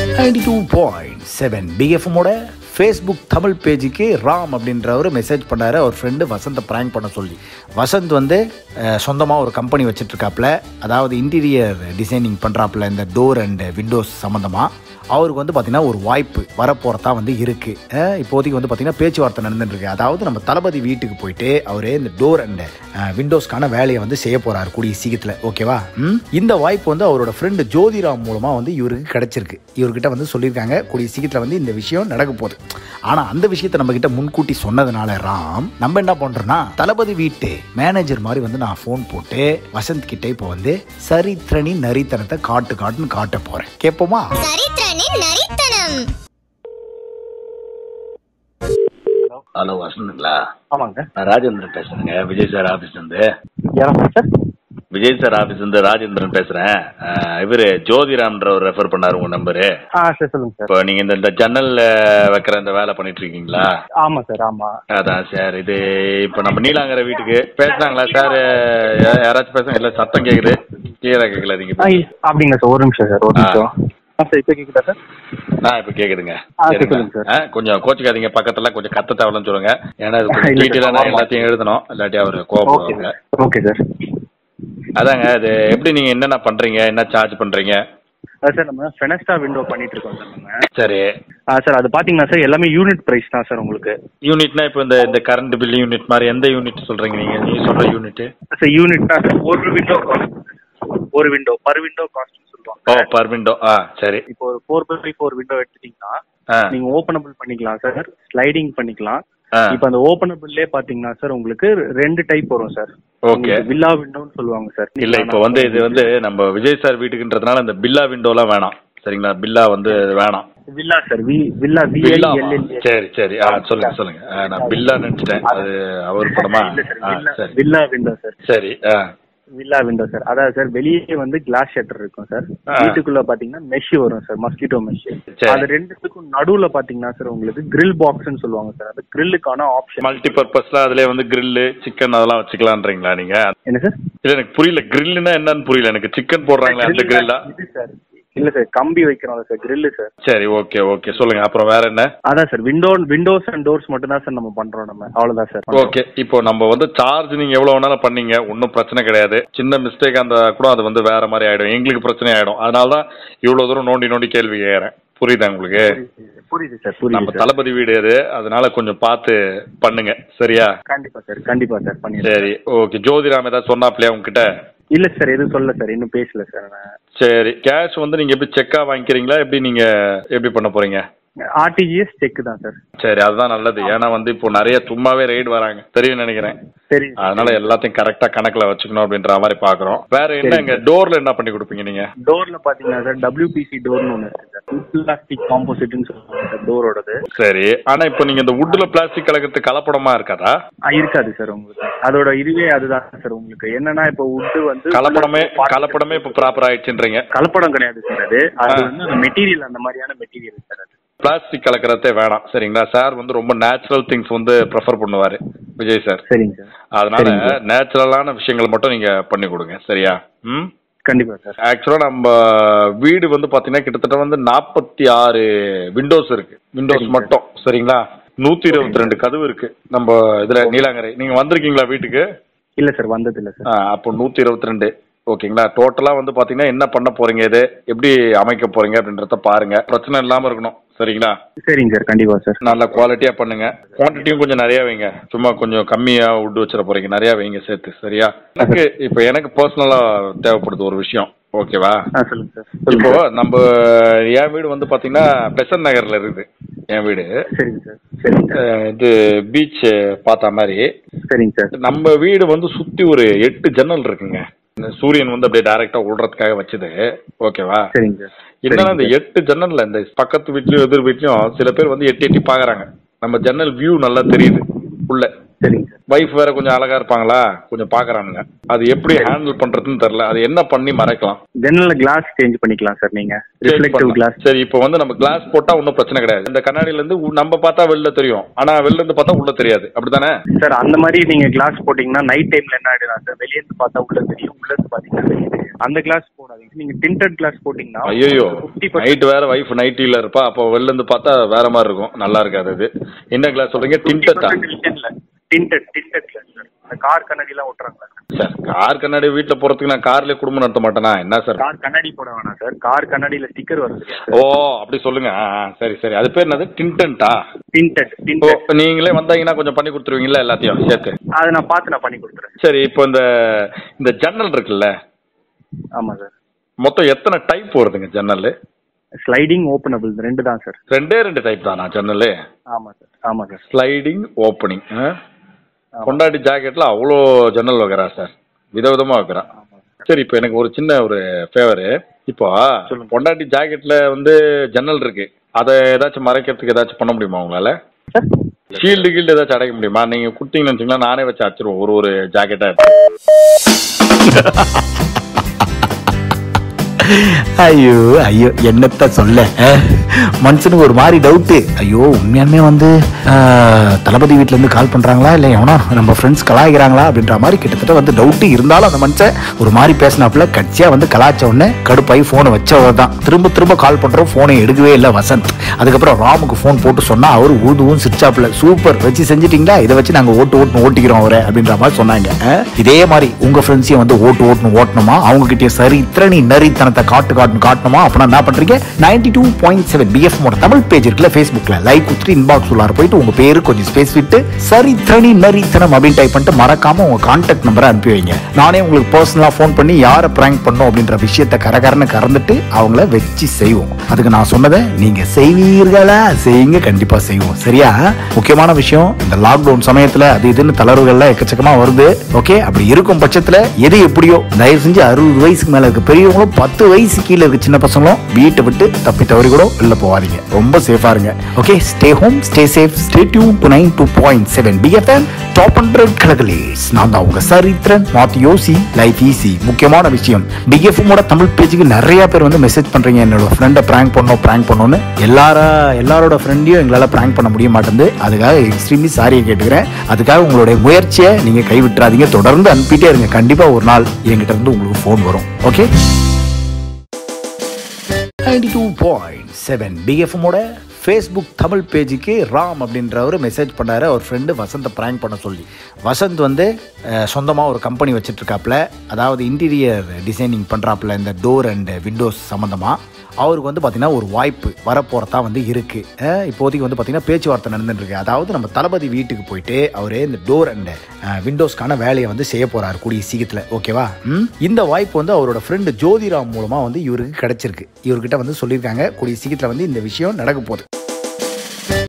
Ninety two point seven பிஎஃப்எம்மோட Facebook Tamil பேஜுக்கு ராம் அப்படின்றவர் மெசேஜ் பண்ணாரு அவர் ஃப்ரெண்டு வசந்தை ப்ராங்க் பண்ண சொல்லி வசந்த் வந்து சொந்தமாக ஒரு கம்பெனி வச்சிட்ருக்காப்புல அதாவது இன்டீரியர் டிசைனிங் பண்ணுறாப்புல இந்த டோர் அண்ட் விண்டோஸ் சம்மந்தமாக அவருக்கு வந்து பார்த்திங்கன்னா ஒரு வாய்ப்பு வரப்போகிறதா வந்து இருக்குது இப்போதைக்கு வந்து பார்த்திங்கன்னா பேச்சுவார்த்தை நடந்துட்டு இருக்கு அதாவது நம்ம தளபதி வீட்டுக்கு போயிட்டு அவரே இந்த டோர் அண்ட் விண்டோஸ்க்கான வேலையை வந்து செய்ய போகிறாரு கூடிய சீக்கிரத்தில் ஓகேவா ம்? இந்த வாய்ப்பு வந்து அவரோட ஃப்ரெண்டு ஜோதிராம் மூலமாக வந்து இவருக்கு கிடைச்சிருக்கு இவர்கிட்ட வந்து சொல்லியிருக்காங்க கூடிய சீக்கிரத்தில் வந்து இந்த விஷயம் நடக்க போகுது ஆனால் அந்த விஷயத்தை நம்ம கிட்ட முன்கூட்டி சொன்னதுனால ராம் நம்ம என்ன பண்ணுறோம்னா தளபதி வீட்டு மேனேஜர் மாதிரி வந்து நான் ஃபோன் போட்டு வசந்த் கிட்ட இப்போ வந்து சரித்திரணி நரித்தனத்தை காட்டு காட்டுன்னு காட்ட போகிறேன் கேட்போமா சரித்திரனின் நரித்தனம் ஹலோ வசந்துங்களா ஆமாங்க நான் ராஜேந்திரன் பேசுறேங்க விஜய் சார் ஆபீஸ் இருந்து யாரா சார் விஜய் சார் ஆபீஸ் இருந்து ராஜேந்திரன் பேசுறேன் அஹ், இவரு ஜோதிராம்ன்றவர் ரெஃபர் பண்ணாரு உங்க நம்பரு ஆ சரி சொல்லுங்க சார் இப்போ நீங்க இந்த இந்த ஜன்னல்ல வைக்கிற இந்த வேலை பண்ணிட்டு இருக்கீங்களா ஆமா சார் ஆமா அதான் சார் இது இப்போ நம்ம நீலாங்கரை வீட்டுக்கு பேசுனாங்களா சார் யாராச்சும் பேசுங்க இல்ல சத்தம் கேக்குது கிளியரா கேட்கல நீங்க ஆ, இ- அப்படிங்களா சார் ஒரு நிமிஷம் சார் ஒரு ஆ. நிமிஷம் ஆ சார் இப்போ கேட்குதா சார் நான் இப்ப கேக்குதுங்க ஆ, சரி, சரிங்களா? சொல்லுங்க சார். ஆ, கொஞ்சம் கோச்சிக்காதீங்க பக்கத்துல கொஞ்சம் கத்த தேவலன்னு சொல்லுங்க ஏன்னா இது கொஞ்சம் இல்ல சார், டீட்டெயிலா நான் ஆமா. எல்லாத்தையும் எழுதணும் இல்லாட்டி அவர் ஓகே கோவப்படுவாங்க சார் ஓகே சார் அதாங்க இது எப்படி நீங்க என்னென்ன பண்றீங்க என்ன சார்ஜ் பண்றீங்க ஆ சார் நம்ம ஃபெனஸ்டா விண்டோ பண்ணிட்டு இருக்கோம் சார் நம்ம சரி ஆ சார் அது பார்த்தீங்கன்னா சார் எல்லாமே யூனிட் ப்ரைஸ் தான் சார் உங்களுக்கு யூனிட்னா இப்போ இந்த இந்த கரண்ட் பில் யூனிட் மாதிரி எந்த யூனிட் சொல்றீங்க நீங்க நீங்க சொல்ற யூனிட் சார் யூனிட்னா ஒரு விண்டோ ஒரு விண்டோ பர் விண்டோ காஸ்ட்னு ஓ சொல்லுவாங்க பர் விண்டோ ஆ சரி இப்போ ஒரு ஃபோர் பை ஃபோர் விண்டோ எடுத்துட்டீங்கன்னா ஆ நீங்க ஓப்பனபிள் பண்ணிக்கலாம் சார் ஸ்லைடிங் பண்ணிக்கலாம் ஆ இப்போ அந்த ஓப்பனபிள்லே பாத்தீங்கன்னா சார் உங்களுக்கு ரெண்டு டைப் வரும் சார் ஓகே வில்லா விண்டோன்னு சொல்லுவாங்க சார் இல்ல இப்போ வந்து இது வந்து நம்ம விஜய் சார் வீட்டுக்குன்றதுனால இந்த பில்லா விண்டோலாம் வேணாம் சரிங்களா பில்லா வந்து வேணாம் villa sir V villa Billa VLL சரி சரி ஆ சொல்லுங்க சொல்லுங்க ஆ, நான் பில்லா நினைச்சிட்டேன் அது அவர் படமா இல்ல சார் ஆ வில்லா சரி வில்லா விண்டோ சார் சரி ஆ வில்லா விண்டோ சார் அதாவது சார் வெளியே வந்து கிளாஸ் ஷட்டர் இருக்கும் சார் ஆ. வீட்டுக்குள்ள பாத்தீங்கன்னா மெஷ் வரும் சார் மஸ்கிட்டோ மெஷ் சரி. அது ரெண்டுத்துக்கும் நடுவுல பாத்தீங்கன்னா சார் உங்களுக்கு grill பாக்ஸ்னு சொல்லுவாங்க சார் அது கிரில்லுக்கான ஆப்ஷன் மல்டி பர்பஸ்ல அதுலயே வந்து கிரில்லு சிக்கன் அதெல்லாம் வச்சுக்கலான்றீங்களா நீங்க என்ன சார் இல்ல எனக்கு புரியல கிரில்லுன்னா என்னன்னு புரியல எனக்கு சிக்கன் போடுறாங்களே அந்த கிரில்லா இது சார் இல்ல சார் கம்பி வைக்கிறோம் சார் grill சார் சரி ஓகே ஓகே சொல்லுங்க அப்புறம் வேற என்ன அதான் sir window windows and doors மட்டும் தான் சார் நம்ம பண்றோம் நம்ம அவ்வளவுதான் சார் ஓகே இப்போ நம்ம வந்து சார்ஜ் நீங்க எவ்வளவு வேணாலும் பண்ணீங்க ஒன்றும் பிரச்சனை கிடையாது சின்ன மிஸ்டேக் அந்த கூட அது வந்து வேற மாதிரி ஆயிடும் எங்களுக்கு பிரச்சனை ஆயிடும் அதனால தான் இவ்வளவு தூரம் நோண்டி நோண்டி கேள்வி கேட்கறேன் புரியுதா உங்களுக்கு புரியுது சார் நம்ம புரியுது சார் தளபதி வீடு அது அதனால கொஞ்சம் பார்த்து பண்ணுங்க சரியா கண்டிப்பா சார் கண்டிப்பா சார் பண்ணிடுறேன் சரி ஓகே ஜோதிராம் ஏதாவது சொன்னாப்லையா உங்ககிட்ட இல்ல சார் எதுவும் சொல்ல சார் இன்னும் பேசல சார் நான் சரி கேஷ் வந்து நீங்க எப்படி செக்கா வாங்கிக்கிறீங்களா எப்படி நீங்க எப்படி பண்ண போறீங்க ஆர்டிஜிஎஸ் செக் தான் சார் சரி அதுதான் நல்லது ஏன்னா வந்து இப்போ நிறைய சும்மாவே ரைடு வராங்க தெரியும் நினைக்கிறேன் சரி அதனால எல்லாத்தையும் கரெக்டா கணக்குல வச்சுக்கணும் அப்படின்ற மாதிரி பாக்குறோம் வேற என்ன இங்க டோர்ல என்ன பண்ணி கொடுப்பீங்க நீங்க டோர்ல பாத்தீங்கன்னா சார் டபிள்யூபிசி டோர்னு ஒன்று இருக்கு சார் பிளாஸ்டிக் காம்போசிட்னு சொல்லுவாங்க சார் டோரோடது சரி ஆனா இப்போ நீங்க இந்த வுட்ல பிளாஸ்டிக் கலக்கிறது கலப்படமா இருக்காதா ஆ, இருக்காது சார் உங்களுக்கு அதோட இதுவே அதுதான் சார் உங்களுக்கு என்னன்னா இப்போ உட்டு வந்து கலப்படமே கலப்படமே இப்போ ப்ராப்பர் ஆயிடுச்சுன்றீங்க கலப்படம் கிடையாது சார் அது அது ஆ. வந்து அந்த மெட்டீரியல் அந்த மாதிரியான மெட்டீரியல் சார் அது பிளாஸ்டிக் கலக்கிறதே வேணாம் சரிங்களா சார் வந்து ரொம்ப நேச்சுரல் திங்ஸ் வந்து ப்ரிஃபர் பண்ணுவாரு விஜய் சார் சரிங்க சார் அதனால சரிங்க சார். நேச்சுரலான விஷயங்கள் மட்டும் நீங்க பண்ணி கொடுங்க சரியா ம் கண்டிப்பா சார் ஆக்சுவலா நம்ம வீடு வந்து பாத்தீங்கன்னா கிட்டத்தட்ட வந்து நாற்பத்தி ஆறு விண்டோஸ் இருக்கு விண்டோஸ் சரிங்க மட்டும் சரிங்களா நூத்தி இருபத்தி ரெண்டு கதவு இருக்கு நம்ம இதுல நீலாங்கரை நீங்க வந்திருக்கீங்களா வீட்டுக்கு இல்ல சார் வந்தது இல்ல சார் ஆ, அப்போ நூத்தி இருபத்தி ரெண்டு ஓகேங்களா டோட்டலா வந்து பாத்தீங்கன்னா என்ன பண்ண போறீங்க இது எப்படி அமைக்க போறீங்க அப்படின்றத பாருங்க பிரச்சனை இல்லாம இருக்கணும் சரிங்களா சரிங்க சார் கண்டிப்பா சார் நல்ல குவாலிட்டியா பண்ணுங்க குவான்டிட்டியும் கொஞ்சம் நிறைய வைங்க சும்மா கொஞ்சம் கம்மியா விட்டு வச்சிட போறீங்க நிறைய வைங்க சேர்த்து சரியா எனக்கு இப்போ எனக்கு பர்சனலா தேவைப்படுது ஒரு விஷயம் ஓகேவா ஆ சொல்லுங்க சார் இப்போ சொல்லுங்க சார். நம்ம என் வீடு வந்து பாத்தீங்கன்னா பெசன் நகர்ல இருக்குது என் வீடு சரிங்க சார் சரிங்க சார் அஹ் இது பீச் பார்த்த மாதிரி சரிங்க சார் நம்ம வீடு வந்து சுத்தி ஒரு எட்டு ஜன்னல் இருக்குங்க இந்த சூரியன் வந்து அப்படியே டைரக்டா விடுறதுக்காக வச்சது ஓகேவா சரிங்க சார் என்னன்னா இந்த சரிங்க சார். எட்டு ஜன்னல்ல இந்த பக்கத்து வீட்லயும் எதிர் வீட்லயும் சில பேர் வந்து எட்டி எட்டி பாக்குறாங்க நம்ம ஜன்னல் வியூ நல்லா தெரியுது உள்ள சரிங்க சார் வைஃப் வேற கொஞ்சம் அழகா இருப்பாங்களா கொஞ்சம் பாக்குறானுங்க அது எப்படி ஹேண்டில் பண்றதுன்னு தெரியல அது என்ன பண்ணி மறைக்கலாம் ஜன்னல்ல கிளாஸ் சேஞ்ச் பண்ணிக்கலாம் சார் நீங்க ரிஃப்ளெக்டிவ் கிளாஸ் சரி இப்போ வந்து நம்ம கிளாஸ் போட்டா ஒன்றும் பிரச்சனை கிடையாது இந்த கண்ணாடியில இருந்து உ- நம்ம பார்த்தா வெளில தெரியும் ஆனா வெளில இருந்து பார்த்தா உள்ள தெரியாது அப்படிதானே சார் அந்த மாதிரி நீங்க கிளாஸ் போட்டீங்கன்னா நைட் டைம்ல என்ன ஆயிடும் சார் வெளியே இருந்து பார்த்தா உள்ள தெரியும் உள்ள இருந்து பாத்தீங்கன்னா வெளியே தெரியும் அந்த கிளாஸ் போடாதீங்க நீங்க டிண்டட் கிளாஸ் போட்டீங்கன்னா ஐயோ ஃபிஃப்டி நைட் வேற வைஃப் நைட்டில இருப்பா அப்போ வெளில இருந்து பார்த்தா வேற மாதிரி இருக்கும் நல்லா இருக்காது அது என்ன கிளாஸ் சொல்றீங்க டிண்டட்டா டிண்டட் டிண்டட் கிளாஸ் சார் அந்த கார் கண்ணாடி எல்லாம் ஓட்டுறாங்களா சார் கார் கண்ணாடி வீட்டுல போறதுக்கு நான் கார்லயே குடும்பம் நடத்த மாட்டேனா என்ன சார் கார் கண்ணாடி போட வேணாம் சார் கார் கண்ணாடியில ஸ்டிக்கர் வருது ஓ அப்படி சொல்லுங்க ஆ, ஆ, சரி சரி அது பேர் என்னது டிண்டன்ட்டா டிண்டட் ஓ டிண்டட் நீங்களே வந்தீங்கன்னா கொஞ்சம் பண்ணி கொடுத்துருவீங்களா எல்லாத்தையும் சேர்த்து அதை நான் பார்த்து நான் பண்ணி கொடுத்துறேன் சரி இப்போ இந்த இந்த ஜன்னல் இருக்குல்ல ஆமா சார் மொத்தம் எத்தனை டைப் வருதுங்க ஜன்னல் ஸ்லைடிங் ஓப்பனபிள் ரெண்டு தான் சார் ரெண்டே ரெண்டு டைப் தானா ஜன்னல் ஆமா சார் ஆமா சார் ஸ்லைடிங் ஓப்பனிங் கொண்டாடி ஜாக்கெட்ல அவ்வளோ ஜன்னல் வைக்கிறா சார் விதவிதமா வைக்கிறா சரி இப்போ எனக்கு ஒரு சின்ன ஒரு ஃபேவரு இப்போ சொல்லுங்க. பொண்டாட்டி ஜாக்கெட்ல வந்து ஜன்னல் இருக்கு அதை ஏதாச்சும் மறைக்கிறதுக்கு ஏதாச்சும் பண்ண முடியுமா உங்களால சார் ஷீல்டு கீல்டு ஏதாச்சும் அடைக்க முடியுமா நீங்க கொடுத்தீங்கன்னு வச்சுங்களா நானே வச்சு அடிச்சிருவோம் ஒரு ஒரு ஜாக்கெட்டா ஐயோ ஐயோ என்னத்த சொல்ல அஹ், மனுஷனுக்கு ஒரு மாதிரி டவுட்டு ஐயோ உண்மையாலுமே வந்து அஹ், தளபதி வீட்ல இருந்து கால் பண்றாங்களா இல்லை எவனா நம்ம ஃப்ரெண்ட்ஸ் கலாய்க்கிறாங்களா அப்படின்ற மாதிரி கிட்டத்தட்ட வந்து டவுட்டு இருந்தாலும் அந்த மனுஷன் ஒரு மாதிரி பேசினாப்புல கட்சியா வந்து கலாய்ச்ச உடனே கடுப்பாகி ஃபோனை வச்சவர் தான் திரும்ப திரும்ப கால் பண்றோம் ஃபோனை எடுக்கவே இல்லை வசந்த் அதுக்கப்புறம் ராமுக்கு ஃபோன் போட்டு சொன்னா அவர் ஊதுவும் சிரிச்சாப்புல சூப்பர் வச்சு செஞ்சிட்டீங்களா இதை வச்சு நாங்க ஓட்டு ஓட்டுன்னு ஓட்டிக்கிறோம் அவரை அப்படின்ற மாதிரி சொன்னாங்க அஹ், இதே மாதிரி உங்க ஃப்ரெண்ட்ஸையும் வந்து ஓட்டு ஓட்டுன்னு ஓட்டணுமா அவங்க கிட்டே சரி திறனி நரித்தனத்தை காட்டு காட்டுன்னு காட்டணுமா அப்படின்னா என்ன பண்றீங்க ninety two point seven BF Tamil page இருக்குல்ல ஃபேஸ்புக்ல லைக் கொடுத்துட்டு இன்பாக்ஸ் உள்ளார போயிட்டு உங்க பேரு கொஞ்சம் ஸ்பேஸ் விட்டு சரி திறனி நரித்தனம் அப்படின்னு டைப் பண்ணிட்டு மறக்காம உங்க கான்டாக்ட் நம்பரை அனுப்பி வைங்க நானே உங்களுக்கு பர்சனலா ஃபோன் பண்ணி யாரை பிராங்க் பண்ணும் அப்படின்ற விஷயத்தை கரகரன்னு கறந்துட்டு அவங்கள வச்சு செய்வோம் அதுக்கு நான் சொன்னதை நீங்க செய்வீர்களா செய்யுங்க கண்டிப்பா செய்வோம் சரியா முக்கியமான விஷயம் இந்த லாக்டவுன் சமயத்துல அது இதுன்னு தளர்வுகள்லாம் எக்கச்சக்கமா வருது ஓகே அப்படி இருக்கும் பட்சத்துல எது எப்படியோ தயவு செஞ்சு அறுபது வயசுக்கு மேல இருக்க பெரியவங்களும் பத்து வயசு கீழே இருக்க சின்ன பசங்களும் வீட்டை விட்டு தப்பி தவறி கூட வெளில போவாதீங்க ரொம்ப சேஃபா இருங்க okay stay home stay safe stay tune to nine two point seven BFM top hundred கலகலேஸ் நான் தான் உங்க சரித்திரன் நாட் யோசி லைஃப் ஈஸி முக்கியமான விஷயம் பிஎஃப்எம்மோட தமிழ் பேஜுக்கு நிறைய பேர் வந்து மெசேஜ் பண்றீங்க என்னோட ஃப்ரெண்டை பிராங்க் பண்ணோம் பிராங்க் பண்ணோன்னு எல்லாரா எல்லாரோட ஃப்ரெண்டையும் எங்களால் பிராங்க் பண்ண முடிய மாட்டேங்குது அதுக்காக எக்ஸ்ட்ரீம்லி சாரியை கேட்டுக்கிறேன் அதுக்காக உங்களுடைய முயற்சியை நீங்க கைவிட்டுறாதீங்க தொடர்ந்து அனுப்பிட்டே இருங்க கண்டிப்பா ஒரு நாள் என்கிட்ட இருந்து உங்களுக்கு ஃபோன் வரும் okay ninety two point seven பிஎஃப்எம்மோட ஃபேஸ்புக் தமிழ் பேஜுக்கு ராம் அப்படின்றவர் மெசேஜ் பண்ணாரு அவர் ஃப்ரெண்டு வசந்தை ப்ராங்க் பண்ண சொல்லி வசந்த் வந்து சொந்தமாக ஒரு கம்பெனி வச்சிட்ருக்காப்புல அதாவது இன்டீரியர் டிசைனிங் பண்ணுறாப்புல இந்த டோர் அண்ட் விண்டோஸ் சம்மந்தமாக அவருக்கு வந்து பார்த்திங்கன்னா ஒரு வாய்ப்பு வரப்போகிறதா வந்து இருக்குது இப்போதைக்கு வந்து பார்த்திங்கன்னா பேச்சுவார்த்தை நடந்துட்டு இருக்கு அதாவது நம்ம தளபதி வீட்டுக்கு போயிட்டு அவரே இந்த டோர் அண்ட் விண்டோஸ்க்கான வேலையை வந்து செய்ய போகிறாரு கூடிய சீக்கிரத்தில் ஓகேவா ம்? இந்த வாய்ப்பு வந்து அவரோட ஃப்ரெண்டு ஜோதிராம் மூலமாக வந்து இவருக்கு கிடைச்சிருக்கு இவர்கிட்ட வந்து சொல்லியிருக்காங்க கூடிய சீக்கிரத்தில் வந்து இந்த விஷயம் நடக்க போகுது